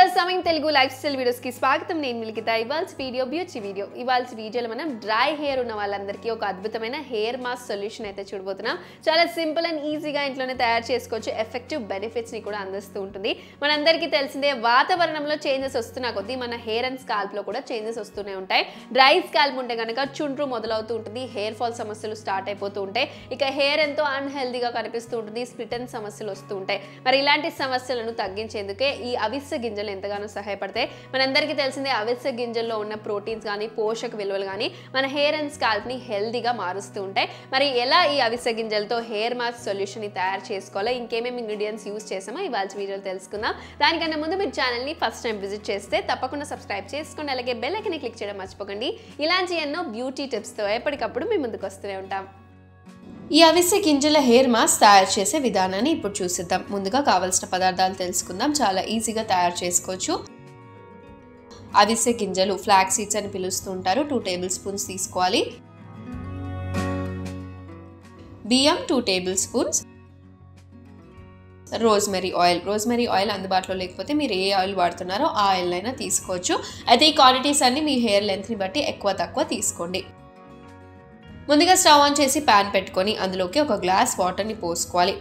viewers సమయం Telugu life style videos కి స్వాగతం నేను మిలికిత ఇవాళ వీడియో బ్యూటీ వీడియో ఇవాళ వీడియోలో మనం డ్రై హెయిర్ ఉన్న వాళ్ళందరికీ ఒక అద్భుతమైన హెయిర్ మాస్క్ సొల్యూషన్ అయితే చూడబోతున్నాం చాలా సింపుల్ అండ్ ఈజీగా ఇంట్లోనే తయారు చేసుకోవచ్చు ఎఫెక్టివ్ బెనిఫిట్స్ ని కూడా అందిస్తూ ఉంటుంది మనందరికీ తెలిసిందే వాతావరణంలో చేంజెస్ వస్తున్న కొద్దీ మన హెయిర్ అండ్ స్కాల్ప్ లో కూడా చేంజెస్ వస్తూనే ఉంటాయి డ్రై స్కాల్ప్ ఉంటే కనుక చుండ్రు మొదలవుతూ ఉంటుంది హెయిర్ ఫాల్ సమస్యలు స్టార్ట్ అయిపోతూ ఉంటాయి ఇక హెయిర్ ఎంతో అన్హెల్దీగా కనిపిస్తూ ఉంటుంది స్ప్లిట్ అండ్ సమస్యలు వస్తూ ఉంటాయి మరి ఇలాంటి సమస్యలను తగ్గించేందుకే ఈ అవిసె గింజలు ఎంతగానో సహాయపడతాయి మనందరికీ తెలిసిందే అవిసె గింజల్లో ఉన్న ప్రోటీన్స్ కానీ పోషక విలువలు కానీ మన హెయిర్ అండ్ స్కాల్ప్ ని హెల్దీగా మారుస్తూ ఉంటాయి మరి ఎలా ఈ అవిసె గింజలతో హెయిర్ మాస్క్ సొల్యూషన్ ని తయారు చేసుకోవాలో ఇంకేమేమి ఇంగ్రీడియంట్స్ యూస్ చేసామో ఇవాళ వీడియోలో తెలుసుకుందాం దానికన్నా ముందు మీరు ఛానల్ ని ఫస్ట్ టైం విజిట్ చేస్తే తప్పకుండా సబ్స్క్రైబ్ చేసుకోండి అలాగే బెల్ ఐకన్ క్లిక్ చేయడం మర్చిపోకండి ఇలాంటి ఎన్నో బ్యూటీ టిప్స్ తో ఎప్పటికప్పుడు మీ ముందుకు వస్తూనే ఉంటాం ఈ అవిసె గింజల హెయిర్ మాస్క్ తయారు చేసే విధానాన్ని ఇప్పుడు చూసిద్దాం ముందుగా కావలసిన పదార్థాలు తెలుసుకుందాం చాలా ఈజీగా తయారు చేసుకోవచ్చు అవిసె గింజలు ఫ్లాక్ సీడ్స్ అని పిలుస్తూ ఉంటారు టూ టేబుల్ స్పూన్స్ తీసుకోవాలి బియ్యం two tablespoons rosemary oil rosemary oil అందుబాటులో లేకపోతే మీరు ఏ ఆయిల్ వాడుతున్నారో ఆ ఆయిల్ అయినా తీసుకోవచ్చు అయితే ఈ క్వాంటిటీస్ అన్ని మీ హెయిర్ లెంత్ని బట్టి ఎక్కువ తక్కువ తీసుకోండి ముందుగా స్టవ్ ఆన్ చేసి ప్యాన్ పెట్టుకొని అందులోకి ఒక గ్లాస్ వాటర్ని పోసుకోవాలి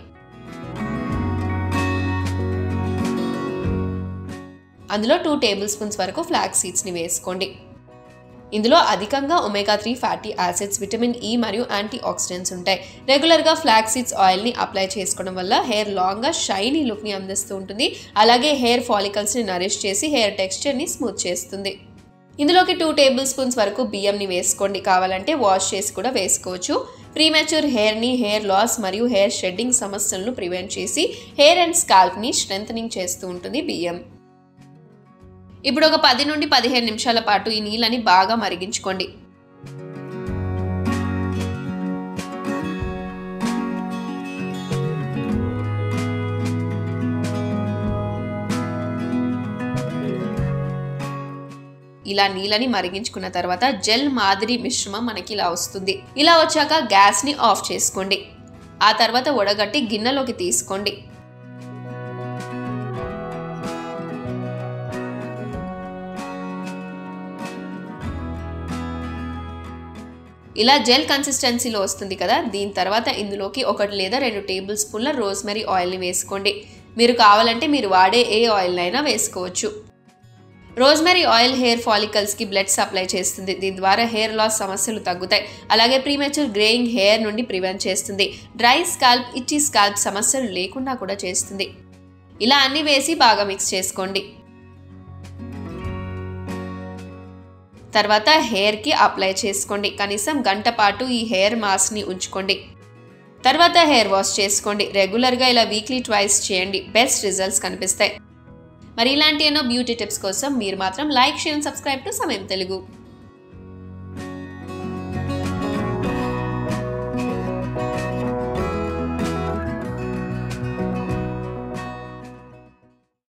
అందులో టూ టేబుల్ స్పూన్స్ వరకు ఫ్లాక్ సీడ్స్ని వేసుకోండి ఇందులో అధికంగా omega three fatty acids vitamin E మరియు యాంటీ ఆక్సిడెంట్స్ ఉంటాయి రెగ్యులర్గా ఫ్లాక్ సీడ్స్ ఆయిల్ని అప్లై చేసుకోవడం వల్ల హెయిర్ లాంగ్గా షైనీ లుక్ని అందిస్తూ ఉంటుంది అలాగే హెయిర్ ఫాలికల్స్ని నరిష్ చేసి హెయిర్ టెక్స్చర్ని స్మూత్ చేస్తుంది ఇందులోకి టూ టేబుల్ స్పూన్స్ వరకు బియ్యంని వేసుకోండి కావాలంటే వాష్ చేసి కూడా వేసుకోవచ్చు ప్రీమెచ్యూర్ హెయిర్ని హెయిర్ లాస్ మరియు హెయిర్ షెడ్డింగ్ సమస్యలను ప్రివెంట్ చేసి హెయిర్ అండ్ స్కాల్ప్ని స్ట్రెంథనింగ్ చేస్తూ ఉంటుంది బియ్యం ఇప్పుడు ఒక పది నుండి పదిహేను నిమిషాల పాటు ఈ నీళ్ళని బాగా మరిగించుకోండి ఇలా నీళ్ళని మరిగించుకున్న తర్వాత జెల్ మాదిరి మిశ్రమం మనకి ఇలా వస్తుంది ఇలా వచ్చాక గ్యాస్ని ఆఫ్ చేసుకోండి ఆ తర్వాత వడగట్టి గిన్నెలోకి తీసుకోండి ఇలా జెల్ కన్సిస్టెన్సీలో వస్తుంది కదా దీని తర్వాత ఇందులోకి ఒకటి లేదా రెండు టేబుల్ స్పూన్ల రోజ్మెరీ ఆయిల్ని వేసుకోండి మీరు కావాలంటే మీరు వాడే ఏ ఆయిల్ అయినా వేసుకోవచ్చు రోజ్మెరీ ఆయిల్ హెయిర్ ఫాలికల్స్కి బ్లడ్ సప్లై చేస్తుంది దీని ద్వారా హెయిర్ లాస్ సమస్యలు తగ్గుతాయి అలాగే ప్రీమెచ్యూర్ గ్రేయింగ్ హెయిర్ నుండి ప్రివెంట్ చేస్తుంది డ్రై స్కాల్ప్ ఇచ్చి స్కాల్ప్ సమస్యలు లేకుండా కూడా చేస్తుంది ఇలా అన్ని వేసి బాగా మిక్స్ చేసుకోండి తర్వాత హెయిర్కి అప్లై చేసుకోండి కనీసం గంట పాటు ఈ హెయిర్ మాస్క్ని ఉంచుకోండి తర్వాత హెయిర్ వాష్ చేసుకోండి రెగ్యులర్గా ఇలా వీక్లీ ట్వైస్ చేయండి బెస్ట్ రిజల్ట్స్ కనిపిస్తాయి మరి ఇలాంటి ఎన్నో బ్యూటీ టిప్స్ కోసం మీరు మాత్రం లైక్ షేర్ సబ్స్క్రైబ్ టు సమయం తెలుగు